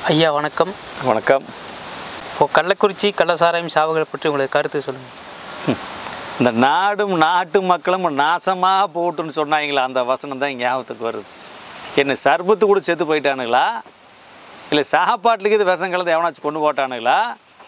ஐயா வணக்கம் வணக்கம் இப்போ கள்ளக்குறிச்சி கள்ளசாராயம் சாவுகளை பற்றி உங்களுக்கு கருத்து சொல்லுங்கள் இந்த நாடும் நாட்டு மக்களும் நாசமாக போட்டுன்னு சொன்னாங்களா அந்த வசனம் தான் ஞாபகத்துக்கு வருது என்ன சர்பத்து கூட செத்து போயிட்டானுங்களா இல்லை சாப்பாட்டுக்கு இது விஷம் கலந்து எவனாச்சும் கொண்டு போட்டானுங்களா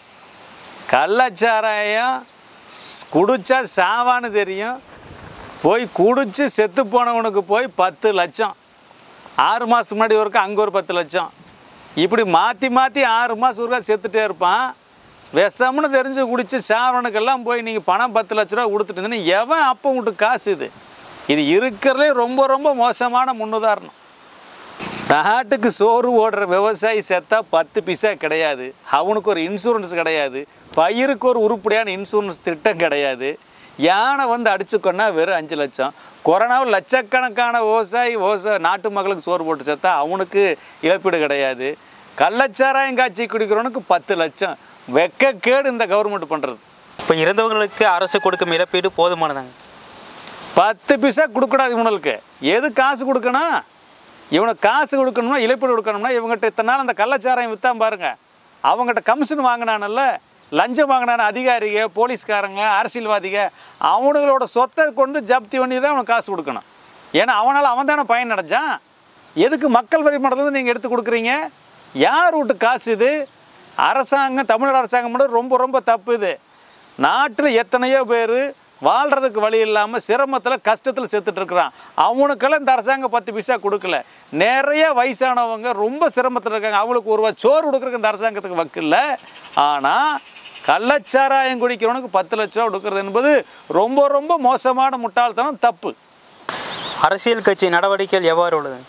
கள்ளச்சாராயம் ஸ்- குடிச்சா சாவான்னு தெரியும் போய் குடிச்சு செத்து போனவனுக்கு போய் பத்து லட்சம் ஆறு மாதத்துக்கு முன்னாடி ஒருக்கா அங்கே ஒரு பத்து லட்சம் இப்படி மாற்றி மாற்றி ஆறு மாதம் ஒருக்கா செத்துட்டே இருப்பான் விஷம்னு தெரிஞ்சு குடிச்சு சாவனுக்கெல்லாம் போய் நீங்கள் பணம் பத்து லட்ச ரூபா கொடுத்துட்டு இருந்தீங்கன்னா எவன் அப்போ உங்களுக்கு காசு இது இது இருக்கிறதுலே ரொம்ப ரொம்ப மோசமான முன்னுதாரணம் நாட்டுக்கு சோறு ஓடுற விவசாயி செத்தா பத்து பைசா கிடையாது அவனுக்கு ஒரு இன்சூரன்ஸ் கிடையாது பயிருக்கு ஒரு உருப்படியான இன்சூரன்ஸ் திட்டம் கிடையாது யானை வந்து அடிச்சுக்கொன்னா வெறும் அஞ்சு லட்சம் கொரோனாவில் லட்சக்கணக்கான விவசாயி விவசாய நாட்டு மக்களுக்கு சோறு போட்டு செத்தா அவனுக்கு இழப்பீடு கிடையாது கள்ளச்சாராயம் காய்ச்சி குடிக்கிறவனுக்கு பத்து லட்சம் வெக்கக்கேடு இந்த கவர்மெண்ட் பண்ணுறது இப்போ இறந்தவங்களுக்கு அரசு கொடுக்கும் இழப்பீடு போதுமானதாங்க பத்து பைசா கொடுக்கூடாது இவனுக்கு எது காசு கொடுக்கணும் இவனுக்கு காசு கொடுக்கணும்னா இழப்பீடு கொடுக்கணும்னா இவங்ககிட்ட இத்தனை நாள் அந்த கள்ளச்சாராயம் விற்றான் பாருங்க அவங்ககிட்ட கமிஷன் வாங்கினானல்ல லஞ்சம் வாங்கினான அதிகாரிக போலீஸ்காரங்க அரசியல்வாதிக அவனுங்களோட சொத்தை கொண்டு ஜப்தி பண்ணி தான் அவனுக்கு காசு கொடுக்கணும் ஏன்னா அவனால் அவன் தானே பயன் அடைஞ்சான் எதுக்கு மக்கள் வரி பணத்தை நீங்கள் எடுத்து கொடுக்குறீங்க யார் வீட்டு காசு இது அரசாங்கம் தமிழ்நாடு அரசாங்கம் மட்டும் ரொம்ப ரொம்ப தப்பு இது நாட்டில் எத்தனையோ பேர் வாழ்கிறதுக்கு வழி இல்லாமல் சிரமத்தில் கஷ்டத்தில் செத்துட்டு இருக்கிறான் அவனுக்கெல்லாம் இந்த அரசாங்கம் பத்து பைசா கொடுக்கல நிறைய வயசானவங்க ரொம்ப சிரமத்தில் இருக்காங்க அவங்களுக்கு ஒரு ரூபா சோறு கொடுக்குறதுக்கு இந்த அரசாங்கத்துக்கு வக்கில்ல ஆனால் கள்ளச்சாராயம் குடிக்கிறவனுக்கு பத்து லட்ச ரூபா கொடுக்குறது என்பது ரொம்ப ரொம்ப மோசமான முட்டாள்தனம் தப்பு அரசியல் கட்சி நடவடிக்கைகள் எவ்வாறு உள்ளது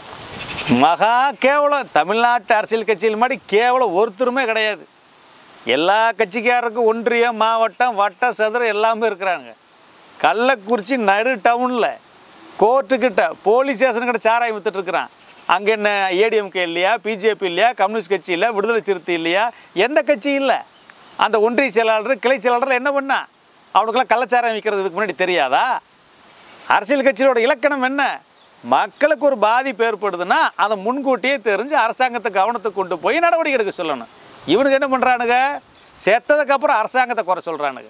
மகா கேவலம் தமிழ்நாட்டு அரசியல் கட்சியில் மாதிரி கேவலம் ஒருத்தருமே கிடையாது எல்லா கட்சிக்காரருக்கும் ஒன்றியம் மாவட்டம் வட்டம் சதுரம் எல்லாமே இருக்கிறாங்க கள்ளக்குறிச்சி நடு டவுனில் கோர்ட்டுக்கிட்ட போலீஸ் ஸ்டேஷனுக்கிட்ட சாராயம் வித்துட்டு இருக்கிறான் அங்கே என்ன ஏடிஎம்கே இல்லையா பிஜேபி இல்லையா கம்யூனிஸ்ட் கட்சி இல்லை விடுதலை சிறுத்தை இல்லையா எந்த கட்சி இல்லை அந்த ஒன்றிய செயலாளர் கிளை செயலாளர் என்ன பண்ணா அவனுக்கெல்லாம் கள்ளச்சாராயம் விற்கிறது இதுக்கு முன்னாடி தெரியாதா அரசியல் கட்சியோட இலக்கணம் என்ன மக்களுக்கு ஒரு பாதிப்பு ஏற்படுதுன்னா அதை முன்கூட்டியே தெரிஞ்சு அரசாங்கத்தை கவனத்துக்கு கொண்டு போய் நடவடிக்கை எடுக்க சொல்லணும் இவனுக்கு என்ன பண்ணுறானுங்க செத்ததுக்கப்புறம் அரசாங்கத்தை குறை சொல்கிறானுங்க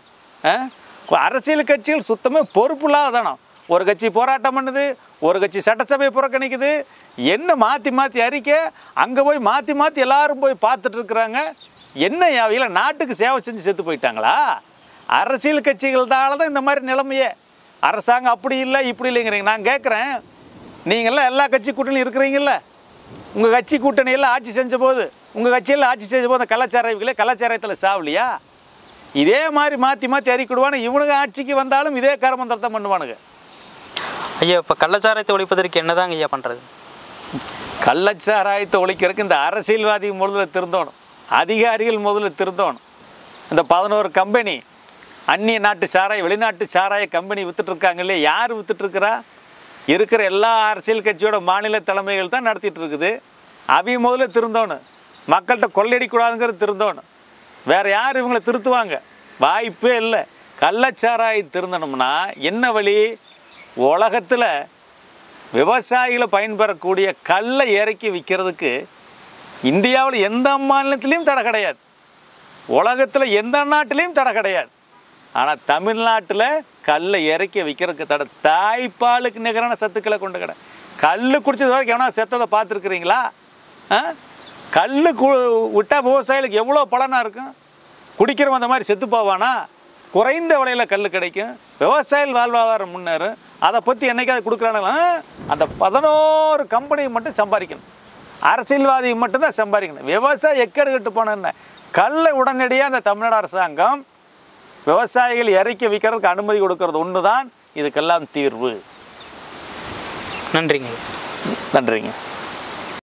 அரசியல் கட்சிகள் சுத்தமாக பொறுப்பு இல்லாததானம் ஒரு கட்சி போராட்டம் பண்ணுது ஒரு கட்சி சட்டசபையை புறக்கணிக்குது என்ன மாற்றி மாற்றி அறிக்கை அங்கே போய் மாற்றி மாற்றி எல்லாரும் போய் பார்த்துட்டு இருக்கிறாங்க என்ன யாவையில் நாட்டுக்கு சேவை செஞ்சு செத்து போயிட்டாங்களா அரசியல் கட்சிகள் தான் இந்த மாதிரி நிலைமையே அரசாங்கம் அப்படி இல்லை இப்படி இல்லைங்கிறீங்க நான் கேட்குறேன் நீங்கள்லாம் எல்லா கட்சி கூட்டணியும் இருக்கிறீங்கல்ல உங்கள் கட்சி கூட்டணியெல்லாம் ஆட்சி செஞ்ச போது உங்கள் கட்சியில் ஆட்சி செஞ்ச போது அந்த கலாச்சாரவிகளே கலாச்சாரத்தில் சாவலியா இதே மாதிரி மாற்றி மாற்றி அறிக்கிடுவானு இவனுங்க ஆட்சிக்கு வந்தாலும் இதே கரமந்திரத்தை பண்ணுவானுங்க ஐயா இப்போ கள்ளச்சாராயத்தை ஒழிப்பதற்கு என்னதாங்க ஐயா பண்ணுறது கள்ளச்சாராயத்தை ஒழிக்கிறதுக்கு இந்த அரசியல்வாதி முதல்ல திருந்தோணும் அதிகாரிகள் முதல்ல திருந்தோணும் இந்த பதினோரு கம்பெனி அந்நிய நாட்டு சாராய வெளிநாட்டு சாராய கம்பெனி வித்துட்டு இருக்காங்க இல்லையா யார் வித்துட்டு இருக்கிறா இருக்கிற எல்லா அரசியல் கட்சியோட மாநில தலைமைகள் தான் நடத்திட்டு இருக்குது அவி முதல்ல திருந்தோணும் மக்கள்கிட்ட கொள்ளையடிக்கூடாதுங்கிறது திருந்தோணும் வேற யார் இவங்களை திருத்துவாங்க வாய்ப்பே இல்லை கள்ளச்சாராயை திருந்தணும்னா என்ன வழி உலகத்தில் விவசாயிகளை பயன்பெறக்கூடிய கல்லை இறக்கி விற்கிறதுக்கு இந்தியாவில் எந்த மாநிலத்திலையும் தடை கிடையாது உலகத்தில் எந்த நாட்டிலையும் தடை கிடையாது ஆனால் தமிழ்நாட்டில் கல்லை இறக்கி விற்கிறதுக்கு தடை தாய்ப்பாலுக்கு நிகரான சத்துக்களை கொண்டு கடை கல் குடிச்சது வரைக்கும் எவனா செத்ததை பார்த்துருக்குறீங்களா ஆ கல் கு விட்டால் விவசாயிகளுக்கு எவ்வளோ பலனாக இருக்கும் குடிக்கிறவன் அந்த மாதிரி செத்து போவானா குறைந்த விலையில் கல் கிடைக்கும் விவசாயிகள் வாழ்வாதாரம் முன்னேறும் அதை பற்றி என்னைக்காவது கொடுக்குறானுங்களா அந்த பதினோரு கம்பெனி மட்டும் சம்பாதிக்கணும் அரசியல்வாதி மட்டும்தான் சம்பாதிக்கணும் விவசாயம் எக்கேடு கட்டு போன என்ன கல்லை உடனடியாக அந்த தமிழ்நாடு அரசாங்கம் விவசாயிகள் இறக்கி விற்கிறதுக்கு அனுமதி கொடுக்கறது ஒன்று தான் இதுக்கெல்லாம் தீர்வு நன்றிங்க நன்றிங்க